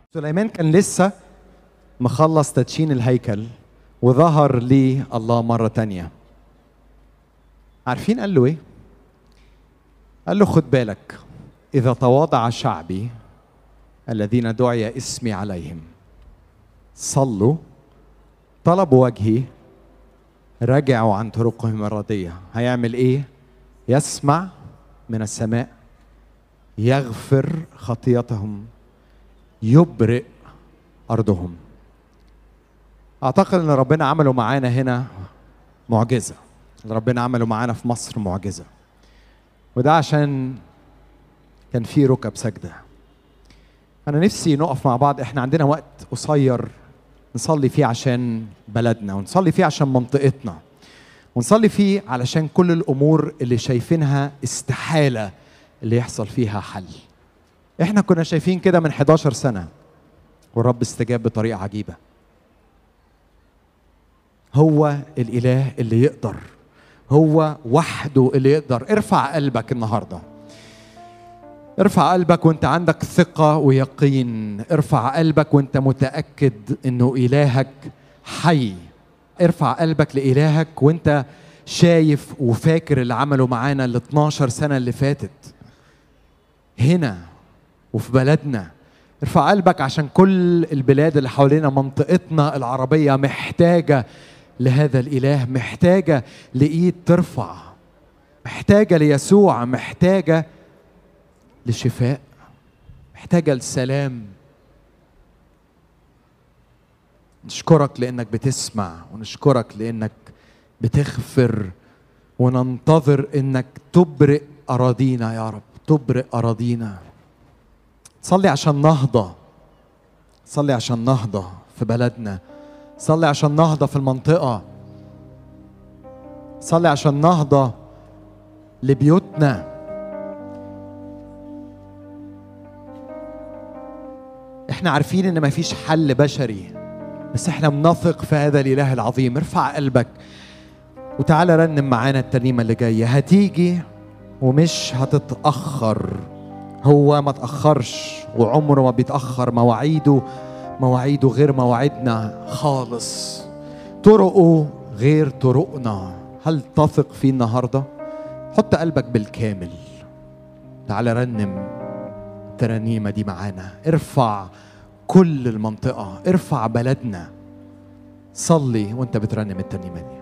سليمان كان لسه مخلص تدشين الهيكل وظهر لي الله مرة تانية عارفين قال له ايه؟ قال له خد بالك إذا تواضع شعبي الذين دعي اسمي عليهم صلوا طلبوا وجهي رجعوا عن طرقهم الردية هيعمل ايه؟ يسمع من السماء يغفر خطيتهم يبرئ ارضهم اعتقد ان ربنا عمله معانا هنا معجزه اللي ربنا عمله معانا في مصر معجزه وده عشان كان في ركب سجده انا نفسي نقف مع بعض احنا عندنا وقت قصير نصلي فيه عشان بلدنا ونصلي فيه عشان منطقتنا ونصلي فيه علشان كل الامور اللي شايفينها استحاله اللي يحصل فيها حل احنا كنا شايفين كده من 11 سنه والرب استجاب بطريقه عجيبه هو الاله اللي يقدر هو وحده اللي يقدر ارفع قلبك النهارده ارفع قلبك وانت عندك ثقه ويقين ارفع قلبك وانت متاكد انه الهك حي ارفع قلبك لالهك وانت شايف وفاكر اللي عمله معانا ال 12 سنه اللي فاتت هنا وفي بلدنا ارفع قلبك عشان كل البلاد اللي حوالينا منطقتنا العربية محتاجة لهذا الإله محتاجة لإيد ترفع محتاجة ليسوع محتاجة لشفاء محتاجة لسلام نشكرك لأنك بتسمع ونشكرك لأنك بتغفر وننتظر أنك تبرئ أراضينا يا رب تبرئ أراضينا صلي عشان نهضة صلي عشان نهضة في بلدنا صلي عشان نهضة في المنطقة صلي عشان نهضة لبيوتنا احنا عارفين ان مفيش حل بشري بس احنا بنثق في هذا الاله العظيم ارفع قلبك وتعالى رنم معانا الترنيمه اللي جايه هتيجي ومش هتتاخر هو ما تأخرش وعمره ما بيتأخر مواعيده مواعيده غير مواعيدنا خالص طرقه غير طرقنا هل تثق فيه النهاردة؟ حط قلبك بالكامل تعال رنم الترانيمة دي معانا ارفع كل المنطقة ارفع بلدنا صلي وانت بترنم الترنيمة دي